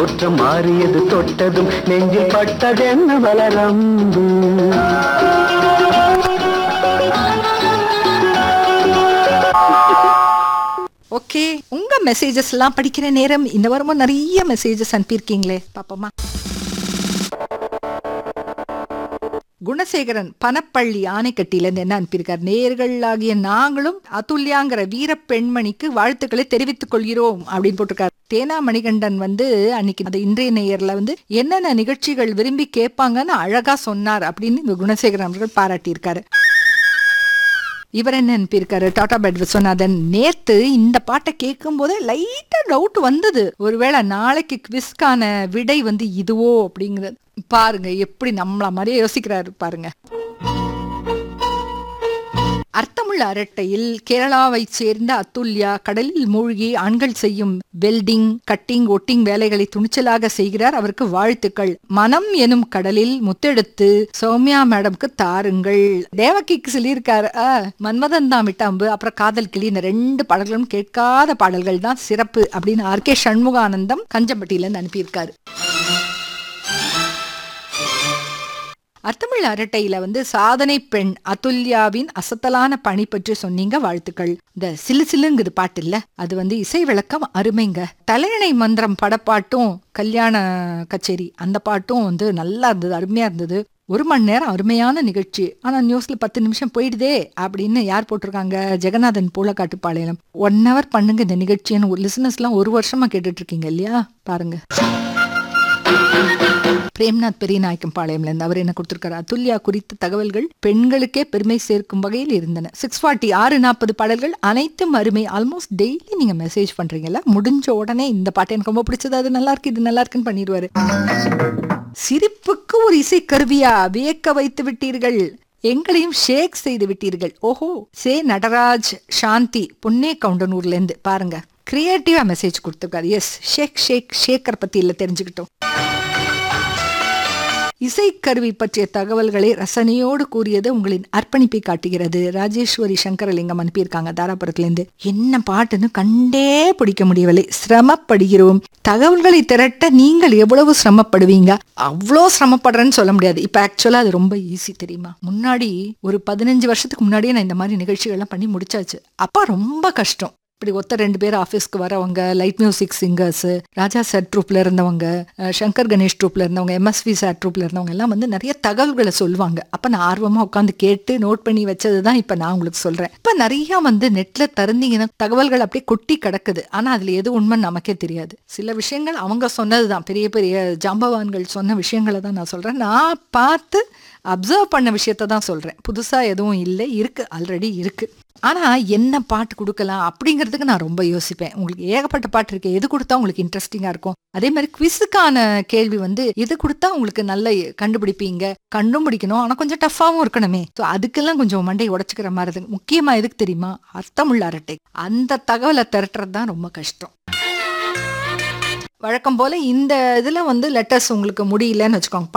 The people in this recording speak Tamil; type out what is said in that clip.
தோற்றம் மாறியது தொட்டதும் நெஞ்சில் பட்டதென்ன வளரம்பு ஓகே உங்க மெசேஜஸ் எல்லாம் படிக்கிற நேரம் இந்த வாரமும் நிறைய மெசேஜஸ் அனுப்பியிருக்கீங்களே பாப்போமா குணசேகரன் பனப்பள்ளி ஆனைக்கட்டியிலேருந்து என்ன அனுப்பியிருக்கார் நேர்களாகிய நாங்களும் அதுல்யாங்கிற வீர பெண்மணிக்கு வாழ்த்துக்களை தெரிவித்துக் கொள்கிறோம் அப்படின்னு போட்டிருக்காரு தேனா மணிகண்டன் வந்து அன்னைக்கு அந்த இன்றைய நேயர்ல வந்து என்னென்ன நிகழ்ச்சிகள் விரும்பி கேட்பாங்கன்னு அழகா சொன்னார் அப்படின்னு இந்த குணசேகரன் அவர்கள் பாராட்டியிருக்காரு இவர் என்ன அனுப்பியிருக்காரு டாடா பெட் விஸ்வநாதன் நேத்து இந்த பாட்டை கேட்கும் போதே லைட்டா டவுட் வந்தது ஒருவேளை நாளைக்கு குவிஸ்க்கான விடை வந்து இதுவோ அப்படிங்கிறது பாருங்க எப்படி நம்மள மாதிரியே யோசிக்கிறாரு பாருங்க அர்த்தமுள்ள அரட்டையில் கேரளாவைச் சேர்ந்த அத்துல்யா கடலில் மூழ்கி ஆண்கள் செய்யும் வெல்டிங் கட்டிங் ஒட்டிங் வேலைகளை துணிச்சலாக செய்கிறார் அவருக்கு வாழ்த்துக்கள் மனம் எனும் கடலில் முத்தெடுத்து சௌமியா மேடம்க்கு தாருங்கள் தேவகிக்கு சொல்லியிருக்காரு ஆ, மன்மதன் தான் விட்டாம்பு அப்புறம் காதல் கிளி இந்த ரெண்டு பாடல்களும் கேட்காத பாடல்கள் தான் சிறப்பு அப்படின்னு ஆர் கே சண்முகானந்தம் கஞ்சம்பட்டியில இருந்து அனுப்பியிருக்காரு அர்த்தமிழ் அரட்டையில வந்து சாதனை பெண் அதுல்யாவின் அசத்தலான பணி பற்றி சொன்னீங்க வாழ்த்துக்கள் இந்த சிலு சிலுங்குது பாட்டு இல்ல அது வந்து இசை விளக்கம் அருமைங்க தலையணை மந்திரம் படப்பாட்டும் கல்யாண கச்சேரி அந்த பாட்டும் வந்து நல்லா இருந்தது அருமையா இருந்தது ஒரு மணி நேரம் அருமையான நிகழ்ச்சி ஆனா நியூஸ்ல பத்து நிமிஷம் போயிடுதே அப்படின்னு யார் போட்டிருக்காங்க ஜெகநாதன் பூலக்காட்டுப்பாளையம் ஒன் ஹவர் பண்ணுங்க இந்த நிகழ்ச்சின்னு ஒரு லிசனர்ஸ் எல்லாம் ஒரு வருஷமா கேட்டுட்டு இருக்கீங்க இல்லையா பாருங்க பிரேம்நாத் பெரியநாயக்கம் பாளையம்ல இருந்து அவர் என்ன கொடுத்திருக்காரு அதுல்யா குறித்த தகவல்கள் பெண்களுக்கே பெருமை சேர்க்கும் வகையில் இருந்தன சிக்ஸ் ஃபார்ட்டி ஆறு நாற்பது பாடல்கள் அனைத்தும் அருமை ஆல்மோஸ்ட் டெய்லி நீங்க மெசேஜ் பண்றீங்கல்ல முடிஞ்ச உடனே இந்த பாட்டு எனக்கு ரொம்ப பிடிச்சது அது நல்லா இருக்கு இது நல்லா இருக்குன்னு பண்ணிடுவாரு சிரிப்புக்கு ஒரு இசை கருவியா வியக்க வைத்து விட்டீர்கள் எங்களையும் ஷேக் செய்து விட்டீர்கள் ஓஹோ சே நடராஜ் சாந்தி புன்னே கவுண்டனூர்ல இருந்து பாருங்க கிரியேட்டிவா மெசேஜ் கொடுத்துருக்காரு எஸ் ஷேக் ஷேக் ஷேக்கர் பத்தி இல்ல தெரிஞ்சுக்கிட்டோம் இசைக்கருவி பற்றிய தகவல்களை ரசனையோடு கூறியது உங்களின் அர்ப்பணிப்பை காட்டுகிறது ராஜேஸ்வரி சங்கரலிங்கம் அனுப்பியிருக்காங்க தாராபுரத்திலிருந்து என்ன பாட்டுன்னு கண்டே பிடிக்க முடியவில்லை சிரமப்படுகிறோம் தகவல்களை திரட்ட நீங்கள் எவ்வளவு சிரமப்படுவீங்க அவ்வளோ சிரமப்படுறேன்னு சொல்ல முடியாது இப்ப ஆக்சுவலா அது ரொம்ப ஈஸி தெரியுமா முன்னாடி ஒரு பதினஞ்சு வருஷத்துக்கு முன்னாடியே நான் இந்த மாதிரி நிகழ்ச்சிகள்லாம் பண்ணி முடிச்சாச்சு அப்பா ரொம்ப கஷ்டம் இப்படி ஒத்த ரெண்டு பேர் ஆஃபீஸ்க்கு வரவங்க light music singers Raja sir ட்ரூப்ல இருந்தவங்க அஹ் சங்கர் கணேஷ் ட்ரூப்ல இருந்தவங்க எம்எஸ்வி சார் ட்ரூப்ல இருந்தவங்க எல்லாம் வந்து நிறைய தகவல்களை சொல்லுவாங்க அப்ப நான் ஆர்வமா உட்காந்து கேட்டு நோட் பண்ணி வச்சது தான் இப்ப நான் உங்களுக்கு சொல்றேன் இப்ப நிறைய வந்து நெட்ல திறந்தீங்கன்னா தகவல்கள் அப்படியே கொட்டி கிடக்குது ஆனா அதுல எது உண்மைன்னு நமக்கே தெரியாது சில விஷயங்கள் அவங்க சொன்னதுதான் பெரிய பெரிய ஜாம்பவான்கள் சொன்ன விஷயங்களை தான் நான் சொல்றேன் நான் பார்த்து அப்சர்வ் பண்ண விஷயத்த தான் சொல்றேன் புதுசா எதுவும் இல்லை இருக்கு ஆல்ரெடி இருக்கு ஆனா என்ன பாட்டு கொடுக்கலாம் அப்படிங்கிறதுக்கு நான் ரொம்ப யோசிப்பேன் உங்களுக்கு ஏகப்பட்ட பாட்டு இருக்கு எது கொடுத்தா உங்களுக்கு இன்ட்ரெஸ்டிங்கா இருக்கும் அதே மாதிரி குவிஸுக்கான கேள்வி வந்து எது கொடுத்தா உங்களுக்கு நல்ல கண்டுபிடிப்பீங்க கண்டும் பிடிக்கணும் ஆனா கொஞ்சம் டஃப்பாவும் இருக்கணுமே ஸோ அதுக்கெல்லாம் கொஞ்சம் மண்டை உடைச்சுக்கிற மாதிரி இருக்கு முக்கியமா எதுக்கு தெரியுமா அர்த்தமுள்ள அரட்டை அந்த தகவலை திரட்டுறது தான் ரொம்ப கஷ்டம் வழக்கம் போல இந்த இதுல வந்து லெட்டர்ஸ் உங்களுக்கு முடியலன்னு வச்சுக்கோங்க